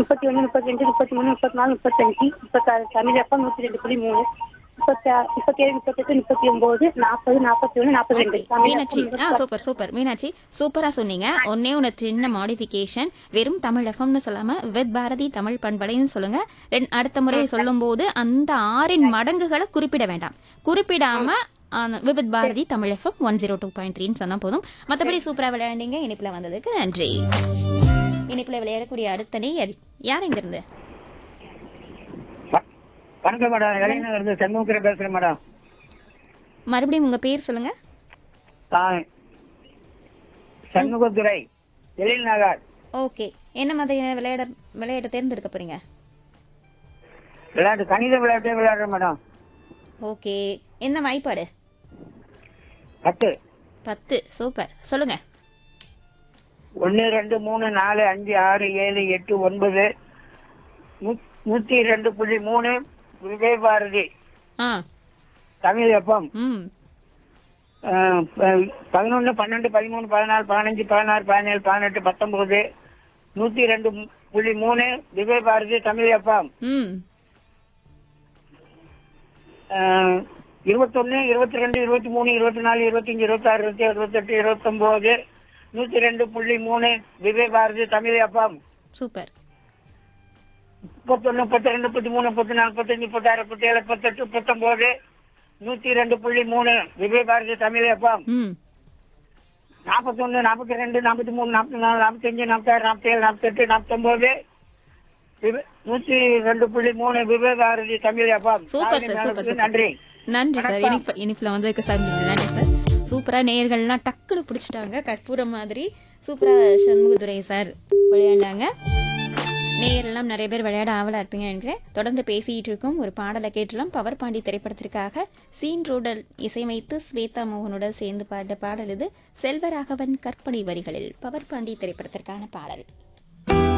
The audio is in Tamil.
முப்பத்தி ஒன்று முப்பத்தி ரெண்டு முப்பத்தி மூணு முப்பத்தி நாலு முப்பத்தஞ்சு முப்பத்தாறு தமிழ் அப்பா நூற்றி ரெண்டு புள்ளி மூணு முப்பத்தி ஆறு முப்பத்தேழு முப்பத்தெட்டு முப்பத்தி ஒன்பது நாற்பது நாற்பத்தி ஒன்று நாற்பத்தி ரெண்டு தமிழ் மீனாட்சி ஆ சூப்பர் சூப்பர் மீனாட்சி சூப்பரா சொன்னீங்க ஒன்னே ஒன்று சின்ன மாடிஃபிகேஷன் வெறும் தமிழ் எஃப்எம்னு சொல்லாம வித் பாரதி தமிழ் பண்பலைன்னு சொல்லுங்க ரெண்- அடுத்த முறை சொல்லும்போது அந்த ஆறின் மடங்குகளை குறிப்பிட வேண்டாம் குறிப்பிடாம ஆ, Vividh Bharati Tamil FM one zero two point த்ரீன்னு சொன்னா போதும் மற்றபடி சூப்பரா விளையாண்டீங்க இனிப்புல வந்ததுக்கு நன்றி இனிப்புல விளையாடக்கூடிய அடுத்த நேயர் யார் எங்க இருந்து வ- வணக்கம் மேடம் இளைஞர் இருந்து சண்முகத்தில் பேசுறேன் மேடம் மறுபடியும் உங்க பேர் சொல்லுங்க நான் சண்முகத்துறை எழில் நகர் ஓகே என்ன மாதிரியான விளையாட விளையாட்ட தேர்ந்தெடுக்க போறீங்க விளையாட்டு கணித விளையாட்டே விளையாடுறேன் மேடம் ஓகே என்ன வாய்ப்பாடு பத்து பத்து சூப்பர் சொல்லுங்க ஒன்னு ரெண்டு மூணு நாலு அஞ்சு ஆறு ஏழு எட்டு ஒன்பது நூ- நூத்தி ரெண்டு புள்ளி மூணு விஜய் பாரதி ஆ தமிழ் எப்பம் ம் பதினொன்னு பன்னெண்டு பதிமூணு பதினாலு பதினஞ்சு பதினாறு பதினேழு பதினெட்டு பத்தொன்பது நூத்தி ரெண்டு புள்ளி மூணு விஜய் பாரதி தமிழ் எப்பம் ம் இருபத்தொன்னு இருபத்தி ரெண்டு இருபத்தி மூணு இருபத்தி நாலு இருபத்தஞ்சு இருபத்தாறு இருபத்தி இருபத்தெட்டு இருபத்தொன்பது நூத்தி ரெண்டு புள்ளி மூணு விஜய் பாரதி தமிழ் அப்பம் சூப்பர் முப்பத்தொன்னு முப்பத்தி ரெண்டு முப்பத்தி மூணு முப்பத்தி நாலு முப்பத்தஞ்சு முப்பத்தாறு முப்பத்தேழு முப்பத்தெட்டு முப்பத்தொன்பது நூத்தி ரெண்டு புள்ளி மூணு விஜய் பாரதி தமிழ் அப்பம் ம் நாற்பத்தொன்னு நாற்பத்தி ரெண்டு நாற்பத்தி மூணு நாற்பத்தி நாலு நாற்பத்தஞ்சு நாற்பத்தாறு நாற்பத்தேழு நாற்பத்தெட்டு நாற்பத்தொன்பது விவே- நூத்தி ரெண்டு புள்ளி மூணு விஜய் பாரதி தமிழ் அப்பம் சூப்பர் சார் சூப்பர் சூப்பர் நன்றி நன்றி சார் இனிப்பு இனிப்புல வந்ததுக்கு சார் நன்றி சார் சூப்பரா நேயர்கள்லாம் டக்குனு பிடிச்சிட்டாங்க கற்பூரம் மாதிரி சூப்பரா சண்முகதுரை சார் விளையாண்டாங்க நேயரெல்லாம் நிறைய பேர் விளையாட ஆவலா இருப்பீங்க நினைக்கிறேன் தொடர்ந்து பேசிட்டு இருக்கோம் ஒரு பாடலை கேட்டலாம் பவர் பாண்டி திரைப்படத்திற்காக சீன் ரோடல் இசையமைத்து ஸ்வேதா மோகனோட சேர்ந்து பாடின பாடல் இது செல்வராகவன் கற்பனை வரிகளில் பவர் பாண்டி திரைப்படத்திற்கான பாடல்